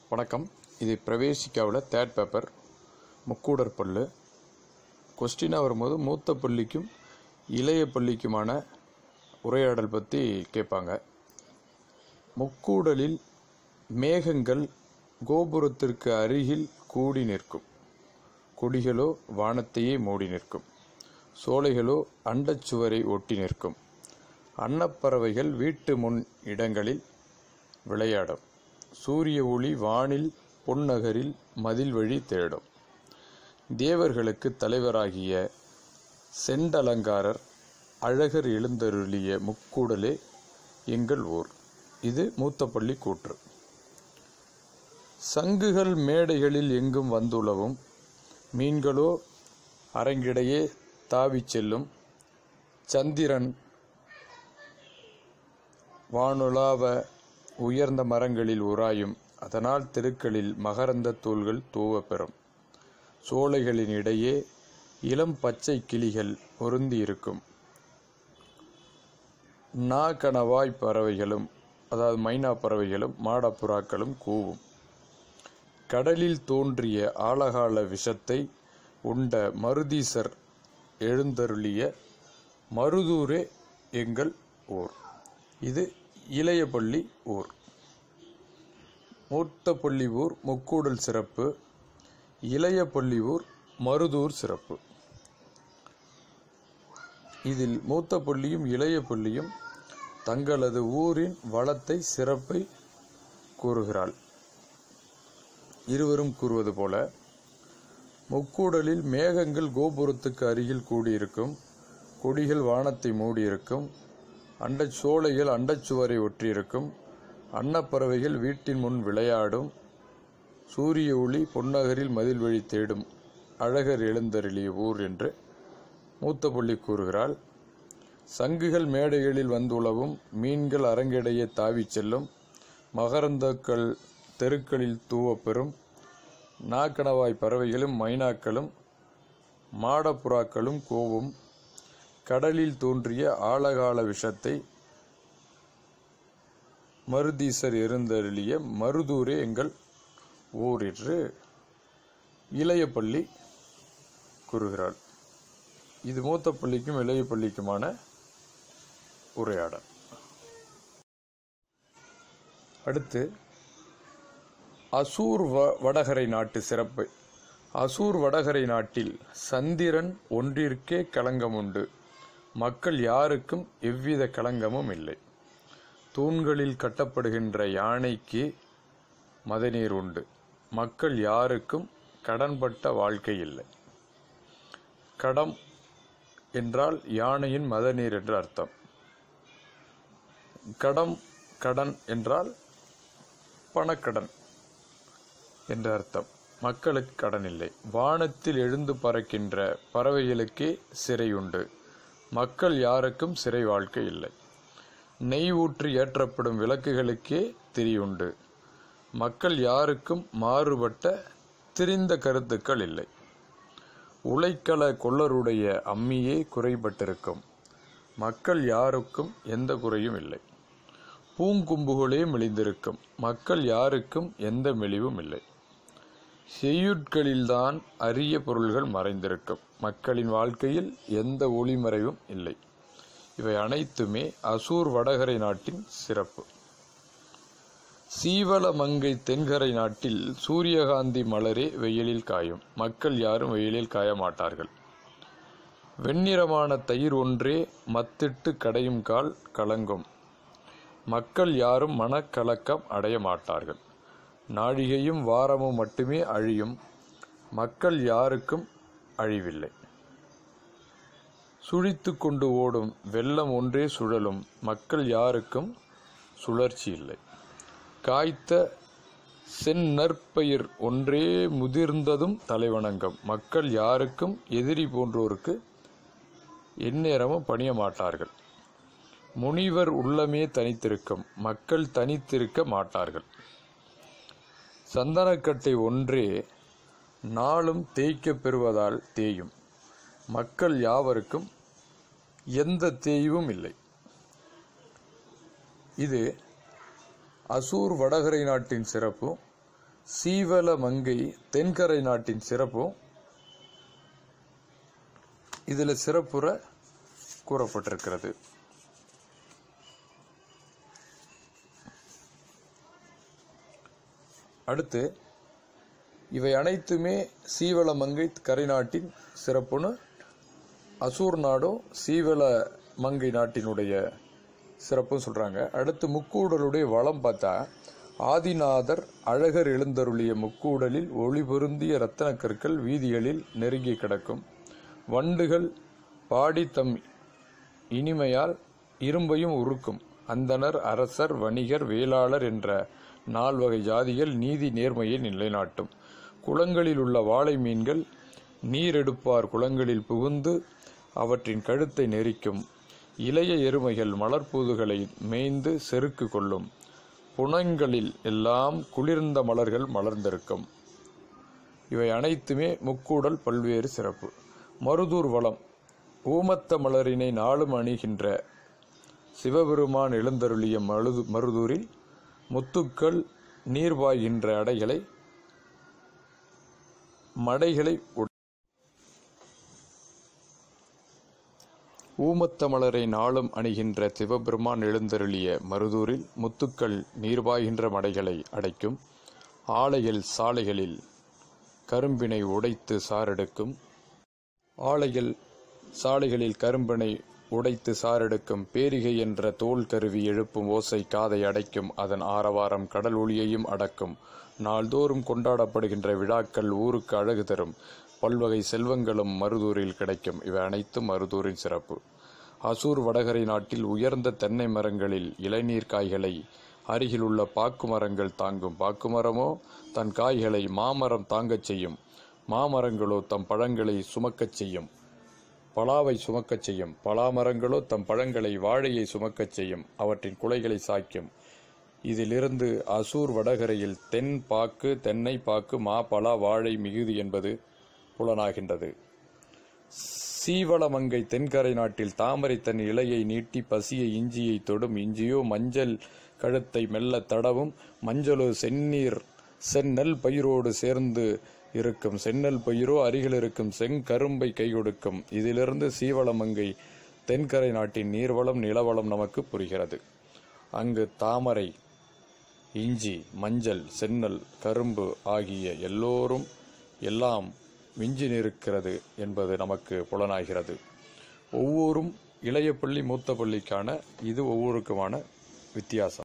வணக்கம் இது பிரவேசிக்காவில் third paper முக்கூடர் பல்லு கொஸ்டினாக வரும்போது மூத்த பள்ளிக்கும் இளைய பள்ளிக்குமான உரையாடல் பற்றி கேட்பாங்க முக்கூடலில் மேகங்கள் கோபுரத்திற்கு அருகில் கூடி நிற்கும் கொடிகளோ வானத்தையே மூடி நிற்கும் சோலைகளோ அண்டச்சுவரை ஒட்டி நிற்கும் அன்னப்பறவைகள் வீட்டு முன் இடங்களில் விளையாடும் சூரிய ஒளி வானில் பொன்னகரில் மதில் வழி தேடும் தேவர்களுக்கு தலைவராகிய செண்டலங்காரர் அழகர் எழுந்தருளிய முக்கூடலே எங்கள் ஊர் இது மூத்தப்பள்ளி கூற்று சங்குகள் மேடைகளில் எங்கும் வந்துளவும் மீன்களோ அரங்கிடையே தாவிச் செல்லும் சந்திரன் வானுலாவ உயர்ந்த மரங்களில் உராயும் அதனால் தெருக்களில் மகரந்த தூள்கள் தூவப் பெறும் சோலைகளின் இடையே இளம் பச்சை கிளிகள் பொருந்தி இருக்கும் நா கணவாய் பறவைகளும் அதாவது மைனா பறவைகளும் மாடப்புறாக்களும் கூவும் கடலில் தோன்றிய ஆழகால விஷத்தை உண்ட மருதீசர் எழுந்தருளிய மருதூரே எங்கள் ஊர் இது இளையபள்ளி ஊர் மூத்தப்பள்ளி ஊர் முக்கூடல் சிறப்பு இளையபள்ளி ஊர் மருதூர் சிறப்பு இதில் மூத்த பள்ளியும் இளைய பள்ளியும் தங்களது ஊரின் வளத்தை சிறப்பை கூறுகிறாள் இருவரும் கூறுவது போல முக்கூடலில் மேகங்கள் கோபுரத்துக்கு அருகில் கூடியிருக்கும் கொடிகள் வானத்தை மூடியிருக்கும் அண்டச் சோலைகள் அண்டச்சுவரை ஒற்றியிருக்கும் அன்னப்பறவைகள் வீட்டின் முன் விளையாடும் சூரிய ஒளி பொன்னகரில் மதில் வழி தேடும் அழகர் எழுந்தருளிய ஊர் என்று மூத்தப்பள்ளி கூறுகிறாள் சங்குகள் மேடைகளில் வந்துளவும் மீன்கள் அரங்கிடையே தாவிச் செல்லும் மகரந்தக்கள் தெருக்களில் தூவப்பெறும் நாக்கணவாய் பறவைகளும் மைனாக்களும் மாடப்புறாக்களும் கோவும் கடலில் தோன்றிய ஆழகால விஷத்தை மருதீசர் இருந்தருளிய மருதூரே எங்கள் ஊர் என்று இளைய பள்ளி கூறுகிறாள் இது மூத்த பள்ளிக்கும் இளைய பள்ளிக்குமான உரையாடல் அடுத்து அசூர் வ வடகரை நாட்டு சிறப்பு அசூர் வடகரை நாட்டில் சந்திரன் ஒன்றிற்கே களங்கம் உண்டு மக்கள் யாருக்கும் எவ்வித களங்கமும் இல்லை தூண்களில் கட்டப்படுகின்ற யானைக்கு மதநீர் உண்டு மக்கள் யாருக்கும் கடன்பட்ட வாழ்க்கை இல்லை கடம் என்றால் யானையின் மதநீர் என்று அர்த்தம் கடம் கடன் என்றால் பணக்கடன் என்று அர்த்தம் மக்களுக்கு கடன் இல்லை வானத்தில் எழுந்து பறக்கின்ற பறவைகளுக்கே சிறை உண்டு மக்கள் யாருக்கும் சிறை வாழ்க்கை இல்லை நெய் ஊற்றி ஏற்றப்படும் விளக்குகளுக்கே திரியுண்டு மக்கள் யாருக்கும் மாறுபட்ட திரிந்த கருத்துக்கள் இல்லை உழைக்கல கொள்ளருடைய அம்மியே குறைபட்டிருக்கும் மக்கள் யாருக்கும் எந்த குறையும் இல்லை பூங்கும்புகளே மெலிந்திருக்கும் மக்கள் யாருக்கும் எந்த மெலிவும் இல்லை செய்யுட்களில்தான் அரிய பொருள்கள் மறைந்திருக்கும் மக்களின் வாழ்க்கையில் எந்த ஒளிமறைவும் இல்லை இவை அனைத்துமே அசூர் வடகரை நாட்டின் சிறப்பு சீவலமங்கை தென்கரை நாட்டில் சூரியகாந்தி மலரே வெயிலில் காயும் மக்கள் யாரும் வெயிலில் காய மாட்டார்கள் வெண்ணிறமான தயிர் ஒன்றே மத்திட்டு கடையும் கால் கலங்கும் மக்கள் யாரும் மனக்கலக்கம் அடைய மாட்டார்கள் நாழிகையும் வாரமும் மட்டுமே அழியும் மக்கள் யாருக்கும் அழிவில்லை சுழித்து கொண்டு ஓடும் வெள்ளம் ஒன்றே சுழலும் மக்கள் யாருக்கும் சுழற்சி இல்லை காய்த்த செந்நற்பயிர் ஒன்றே முதிர்ந்ததும் தலைவணங்கம் மக்கள் யாருக்கும் எதிரி போன்றோருக்கு எந்நேரமும் பணிய மாட்டார்கள் முனிவர் உள்ளமே தனித்திருக்கும் மக்கள் தனித்திருக்க மாட்டார்கள் சந்தனக்கட்டை ஒன்றே நாளும் தேய்க்கப் பெறுவதால் தேயும் மக்கள் யாவருக்கும் எந்த தேய்வும் இல்லை இது அசூர் வடகரை நாட்டின் சிறப்பும் சீவல மங்கை தென்கரை நாட்டின் சிறப்பும் இதுல சிறப்புற கூறப்பட்டிருக்கிறது அடுத்து இவை அனைத்துமே சீவல மங்கை கரை நாட்டின் சிறப்புன்னு அசூர் நாடும் சீவல மங்கை நாட்டினுடைய சிறப்பும் சொல்றாங்க அடுத்து முக்கூடலுடைய வளம் பார்த்தா ஆதிநாதர் அழகர் எழுந்தருளிய முக்கூடலில் ஒளி பொருந்திய ரத்தன கற்கள் வீதிகளில் நெருங்கி கிடக்கும் வண்டுகள் பாடி தம் இனிமையால் இரும்பையும் உருக்கும் அந்தனர் அரசர் வணிகர் வேளாளர் என்ற நால்வகை ஜாதிகள் நீதி நேர்மையை நிலைநாட்டும் குளங்களில் உள்ள வாளை மீன்கள் நீரெடுப்பார் குளங்களில் புகுந்து அவற்றின் கழுத்தை நெரிக்கும் இளைய எருமைகள் மலர்பூதுகளை மேய்ந்து செருக்கு கொள்ளும் புனங்களில் எல்லாம் குளிர்ந்த மலர்கள் மலர்ந்திருக்கும் இவை அனைத்துமே முக்கூடல் பல்வேறு சிறப்பு மருதூர் வளம் ஊமத்த மலரினை நாளும் அணிகின்ற சிவபெருமான் எழுந்தருளிய மழுது மருதூரில் முத்துக்கள் நீர்வாய்கின்ற அடைகளை மடைகளை உட- ஊமத்த மலரை நாளும் அணிகின்ற சிவபெருமான் எழுந்தருளிய மருதூரில் முத்துக்கள் நீர்வாய்கின்ற மடைகளை அடைக்கும் ஆலைகள் சாலைகளில் கரும்பினை உடைத்து சாரெடுக்கும் ஆலைகள் சாலைகளில் கரும்பினை உடைத்து சாரெடுக்கும் பேரிகை என்ற தோல் கருவி எழுப்பும் ஓசை காதை அடைக்கும் அதன் ஆரவாரம் கடல் ஒளியையும் அடக்கும் நாள்தோறும் கொண்டாடப்படுகின்ற விழாக்கள் ஊருக்கு அழகு தரும் பல்வகை செல்வங்களும் மருதூரில் கிடைக்கும் இவை அனைத்தும் மருதூரின் சிறப்பு அசூர் வடகரை நாட்டில் உயர்ந்த தென்னை மரங்களில் இளநீர் காய்களை அருகிலுள்ள பாக்கு மரங்கள் தாங்கும் பாக்கு மரமோ தன் காய்களை மாமரம் தாங்கச் செய்யும் மாமரங்களோ தம் பழங்களை சுமக்கச் செய்யும் பலாவை சுமக்கச் செய்யும் பலா மரங்களோ தம் பழங்களை வாழையை சுமக்கச் செய்யும் அவற்றின் குலைகளை சாய்க்கும் இதிலிருந்து அசூர் வடகரையில் தென் பாக்கு தென்னை பாக்கு மா பலா வாழை மிகுதி என்பது புலனாகின்றது சீவளமங்கை தென்கரை நாட்டில் தாமரை தன் இலையை நீட்டி பசிய இஞ்சியை தொடும் இஞ்சியோ மஞ்சள் கழுத்தை மெல்ல தடவும் மஞ்சளோ செந்நீர் செந்நெல் பயிரோடு சேர்ந்து இருக்கும் செந்நெல் பயிரோ அருகில் இருக்கும் செங்கரும்பை கை கொடுக்கும் இதிலிருந்து சீவளமங்கை தென்கரை நாட்டின் நீர்வளம் நிலவளம் நமக்கு புரிகிறது அங்கு தாமரை இஞ்சி மஞ்சள் செந்நெல் கரும்பு ஆகிய எல்லோரும் எல்லாம் மிஞ்சி நிற்கிறது என்பது நமக்கு புலனாகிறது ஒவ்வொரும் இளைய பள்ளி மூத்த பள்ளிக்கான இது ஒவ்வொருக்குமான வித்தியாசம்